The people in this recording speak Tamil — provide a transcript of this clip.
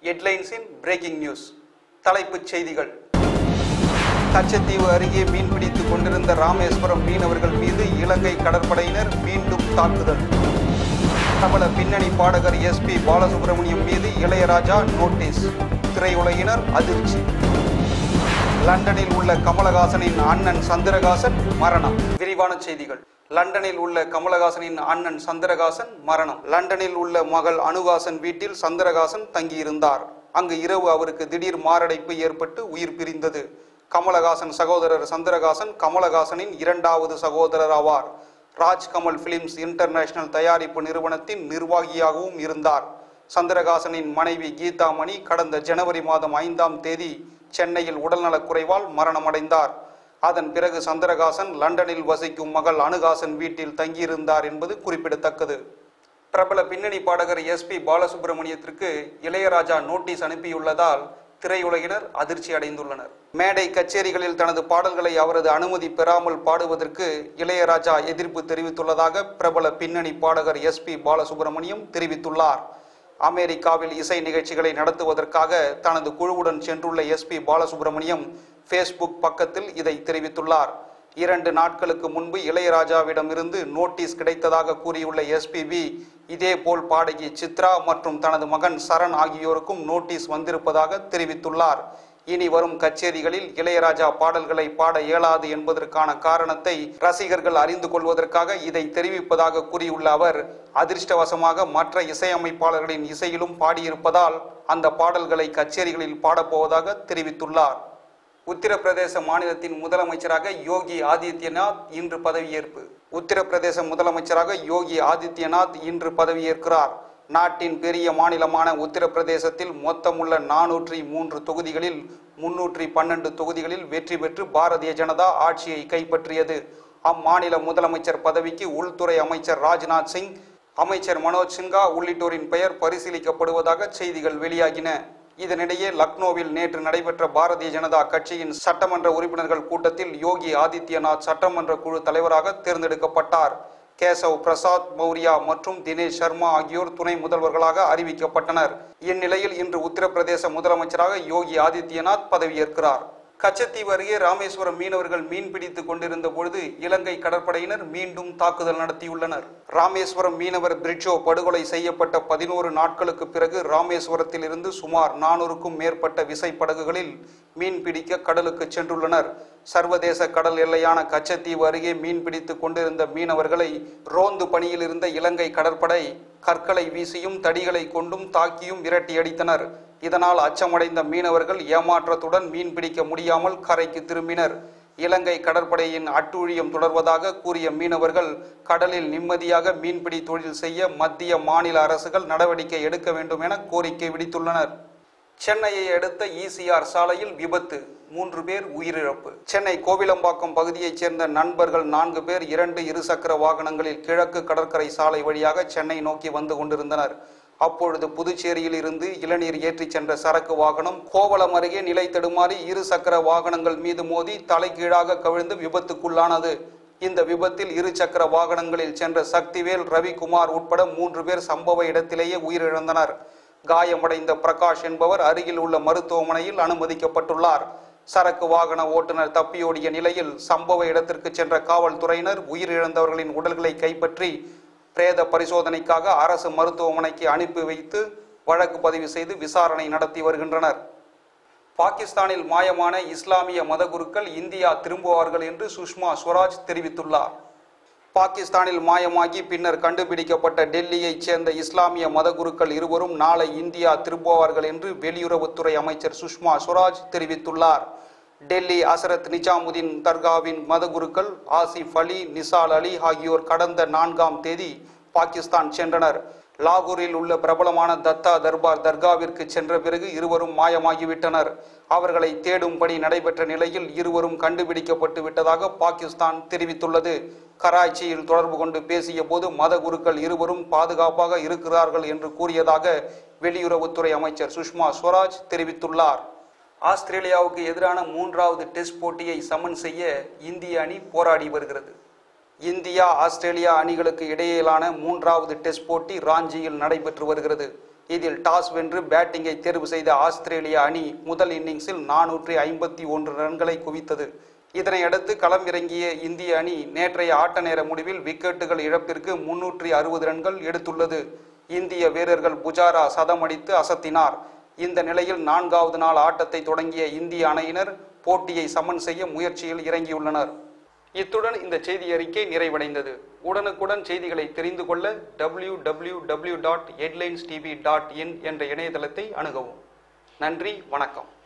ஹெட்லைன்ஸின் பிரேக்கிங் நியூஸ் தலைப்புச் செய்திகள் கச்சத்தீவு அருகே மீன்பிடித்துக் கொண்டிருந்த ராமேஸ்வரம் மீனவர்கள் மீது இலங்கை கடற்படையினர் மீண்டும் தாக்குதல் பிரபல பின்னணி பாடகர் எஸ்பி பாலசுப்ரமணியம் மீது இளையராஜா நோட்டீஸ் திரையுலகினர் அதிர்ச்சி லண்டனில் உள்ள கமலஹாசனின் அண்ணன் சந்திரகாசன் மரணம் விரிவான செய்திகள் லண்டனில் உள்ள கமலஹாசனின் அண்ணன் சந்திரகாசன் மரணம் லண்டனில் உள்ள மகள் அனுகாசன் வீட்டில் சந்திரகாசன் தங்கியிருந்தார் அங்கு இரவு அவருக்கு திடீர் மாரடைப்பு ஏற்பட்டு உயிர் பிரிந்தது கமலஹாசன் சகோதரர் சந்திரகாசன் கமலஹாசனின் இரண்டாவது சகோதரர் ஆவார் ராஜ் கமல் பிலிம்ஸ் இன்டர்நேஷனல் தயாரிப்பு நிறுவனத்தின் நிர்வாகியாகவும் இருந்தார் சந்திரகாசனின் மனைவி கீதா மணி கடந்த ஜனவரி மாதம் ஐந்தாம் தேதி சென்னையில் உடல்நலக்குறைவால் மரணமடைந்தார் அதன் பிறகு சந்திரகாசன் லண்டனில் வசிக்கும் மகள் அனுகாசன் வீட்டில் தங்கியிருந்தார் என்பது குறிப்பிடத்தக்கது பிரபல பின்னணி பாடகர் எஸ்பி பாலசுப்ரமணியத்திற்கு இளையராஜா நோட்டீஸ் அனுப்பியுள்ளதால் திரையுலகினர் அதிர்ச்சி அடைந்துள்ளனர் மேடை கச்சேரிகளில் தனது பாடல்களை அவரது அனுமதி பெறாமல் பாடுவதற்கு இளையராஜா எதிர்ப்பு தெரிவித்துள்ளதாக பிரபல பின்னணி பாடகர் எஸ்பி பாலசுப்ரமணியம் தெரிவித்துள்ளார் அமெரிக்காவில் இசை நிகழ்ச்சிகளை நடத்துவதற்காக தனது குழுவுடன் சென்றுள்ள எஸ்பி பாலசுப்ரமணியம் ஃபேஸ்புக் பக்கத்தில் இதை தெரிவித்துள்ளார் இரண்டு நாட்களுக்கு முன்பு இளையராஜாவிடமிருந்து நோட்டீஸ் கிடைத்ததாக கூறியுள்ள எஸ்பிபி இதேபோல் பாடகி சித்ரா மற்றும் தனது மகன் சரண் ஆகியோருக்கும் நோட்டீஸ் வந்திருப்பதாக தெரிவித்துள்ளார் இனி வரும் கச்சேரிகளில் இளையராஜா பாடல்களை பாட இயலாது என்பதற்கான காரணத்தை ரசிகர்கள் அறிந்து கொள்வதற்காக இதை தெரிவிப்பதாக கூறியுள்ள அவர் அதிர்ஷ்டவசமாக மற்ற இசையமைப்பாளர்களின் இசையிலும் பாடியிருப்பதால் அந்த பாடல்களை கச்சேரிகளில் பாடப்போவதாக தெரிவித்துள்ளார் உத்தரப்பிரதேச மாநிலத்தின் முதலமைச்சராக யோகி ஆதித்யநாத் இன்று பதவியேற்பு உத்தரப்பிரதேச முதலமைச்சராக யோகி ஆதித்யநாத் இன்று பதவியேற்கிறார் நாட்டின் பெரிய மாநிலமான உத்தரப்பிரதேசத்தில் மொத்தமுள்ள நானூற்றி மூன்று தொகுதிகளில் முன்னூற்றி பன்னெண்டு தொகுதிகளில் வெற்றி பெற்று பாரதிய ஜனதா ஆட்சியை கைப்பற்றியது அம்மாநில முதலமைச்சர் பதவிக்கு உள்துறை அமைச்சர் ராஜ்நாத் சிங் அமைச்சர் மனோஜ் சின்ஹா உள்ளிட்டோரின் பெயர் பரிசீலிக்கப்படுவதாக செய்திகள் வெளியாகின இதனிடையே லக்னோவில் நேற்று நடைபெற்ற பாரதிய ஜனதா கட்சியின் சட்டமன்ற உறுப்பினர்கள் கூட்டத்தில் யோகி ஆதித்யநாத் சட்டமன்ற குழு தலைவராக தேர்ந்தெடுக்கப்பட்டார் கேசவ் பிரசாத் மௌரியா மற்றும் தினேஷ் சர்மா ஆகியோர் துணை முதல்வர்களாக அறிவிக்கப்பட்டனர் இந்நிலையில் இன்று உத்தரப்பிரதேச முதலமைச்சராக யோகி ஆதித்யநாத் பதவியேற்கிறார் கச்சத்தீவு அருகே ராமேஸ்வரம் மீனவர்கள் மீன் பிடித்துக் கொண்டிருந்த பொழுது இலங்கை கடற்படையினர் மீண்டும் தாக்குதல் நடத்தியுள்ளனர் ராமேஸ்வரம் மீனவர் பிரிட்ஜோ படுகொலை செய்யப்பட்ட பதினோரு நாட்களுக்கு பிறகு ராமேஸ்வரத்தில் இருந்து சுமார் நானூறுக்கும் மேற்பட்ட விசைப்படகுகளில் மீன் பிடிக்க கடலுக்கு சென்றுள்ளனர் சர்வதேச கடல் எல்லையான கச்சத்தீவு அருகே மீன் பிடித்துக் கொண்டிருந்த மீனவர்களை ரோந்து பணியில் இருந்த இலங்கை கடற்படை கற்களை வீசியும் தடிகளை கொண்டும் தாக்கியும் விரட்டியடித்தனர் இதனால் அச்சமடைந்த மீனவர்கள் ஏமாற்றத்துடன் மீன் பிடிக்க முடியாமல் கரைக்கு திரும்பினர் இலங்கை கடற்படையின் அட்டூழியம் தொடர்வதாக கூறிய மீனவர்கள் கடலில் நிம்மதியாக மீன்பிடி தொழில் செய்ய மத்திய மாநில அரசுகள் நடவடிக்கை எடுக்க வேண்டும் என கோரிக்கை விடுத்துள்ளனர் சென்னையை அடுத்த ஈசிஆர் சாலையில் விபத்து மூன்று பேர் உயிரிழப்பு சென்னை கோவிலம்பாக்கம் பகுதியைச் சேர்ந்த நண்பர்கள் நான்கு பேர் இரண்டு இருசக்கர வாகனங்களில் கிழக்கு கடற்கரை சாலை வழியாக சென்னை நோக்கி வந்து கொண்டிருந்தனர் அப்பொழுது புதுச்சேரியில் இருந்து இளநீர் ஏற்றிச் சென்ற சரக்கு வாகனம் கோவளம் அருகே நிலை தடுமாறி இரு சக்கர வாகனங்கள் மீது மோதி தலைகீழாக கவிழ்ந்து விபத்துக்குள்ளானது இந்த விபத்தில் இரு சக்கர வாகனங்களில் சென்ற சக்திவேல் ரவிக்குமார் உட்பட மூன்று பேர் சம்பவ இடத்திலேயே உயிரிழந்தனர் காயமடைந்த பிரகாஷ் என்பவர் அருகில் உள்ள மருத்துவமனையில் அனுமதிக்கப்பட்டுள்ளார் சரக்கு வாகன ஓட்டுநர் தப்பியோடிய நிலையில் சம்பவ இடத்திற்கு சென்ற காவல்துறையினர் உயிரிழந்தவர்களின் உடல்களை கைப்பற்றி பிரேத பரிசோதனைக்காக அரசு மருத்துவமனைக்கு அனுப்பி வைத்து வழக்கு பதிவு செய்து விசாரணை நடத்தி வருகின்றனர் பாகிஸ்தானில் மாயமான இஸ்லாமிய மதகுருக்கள் இந்தியா திரும்புவார்கள் என்று சுஷ்மா ஸ்வராஜ் தெரிவித்துள்ளார் பாகிஸ்தானில் மாயமாகி பின்னர் கண்டுபிடிக்கப்பட்ட டெல்லியைச் சேர்ந்த இஸ்லாமிய மதகுருக்கள் இருவரும் நாளை இந்தியா திரும்புவார்கள் என்று வெளியுறவுத்துறை அமைச்சர் சுஷ்மா ஸ்வராஜ் தெரிவித்துள்ளார் டெல்லி அசரத் நிஜாமுதீன் தர்காவின் மதகுருக்கள் ஆசிஃப் அலி நிசால் அலி ஆகியோர் கடந்த நான்காம் தேதி பாகிஸ்தான் சென்றனர் லாகூரில் உள்ள பிரபலமான தத்தா தர்பார் தர்காவிற்கு சென்ற பிறகு இருவரும் மாயமாகிவிட்டனர் அவர்களை தேடும்படி நடைபெற்ற நிலையில் இருவரும் கண்டுபிடிக்கப்பட்டு விட்டதாக பாகிஸ்தான் தெரிவித்துள்ளது கராச்சியில் தொடர்பு கொண்டு பேசிய போது மத குருக்கள் இருவரும் பாதுகாப்பாக இருக்கிறார்கள் என்று கூறியதாக வெளியுறவுத்துறை அமைச்சர் சுஷ்மா ஸ்வராஜ் தெரிவித்துள்ளார் ஆஸ்திரேலியாவுக்கு எதிரான மூன்றாவது டெஸ்ட் போட்டியை சமன் செய்ய இந்திய அணி போராடி வருகிறது இந்தியா ஆஸ்திரேலியா அணிகளுக்கு இடையிலான மூன்றாவது டெஸ்ட் போட்டி ராஞ்சியில் நடைபெற்று வருகிறது இதில் டாஸ் வென்று பேட்டிங்கை தேர்வு செய்த ஆஸ்திரேலிய அணி முதல் இன்னிங்ஸில் நானூற்றி ஐம்பத்தி ஒன்று ரன்களை குவித்தது இதனையடுத்து களமிறங்கிய இந்திய அணி நேற்றைய ஆட்ட நேர முடிவில் விக்கெட்டுகள் இழப்பிற்கு முன்னூற்றி அறுபது ரன்கள் எடுத்துள்ளது இந்திய வீரர்கள் புஜாரா சதமடித்து அசத்தினார் இந்த நிலையில் நான்காவது நாள் ஆட்டத்தை தொடங்கிய இந்திய அணியினர் போட்டியை சமன் செய்ய முயற்சியில் இறங்கியுள்ளனர் இத்துடன் இந்த செய்தி அறிக்கை நிறைவடைந்தது உடனுக்குடன் செய்திகளை தெரிந்து கொள்ள W W W dot headlines TV dot in என்ற இணையதளத்தை அணுகவும் நன்றி வணக்கம்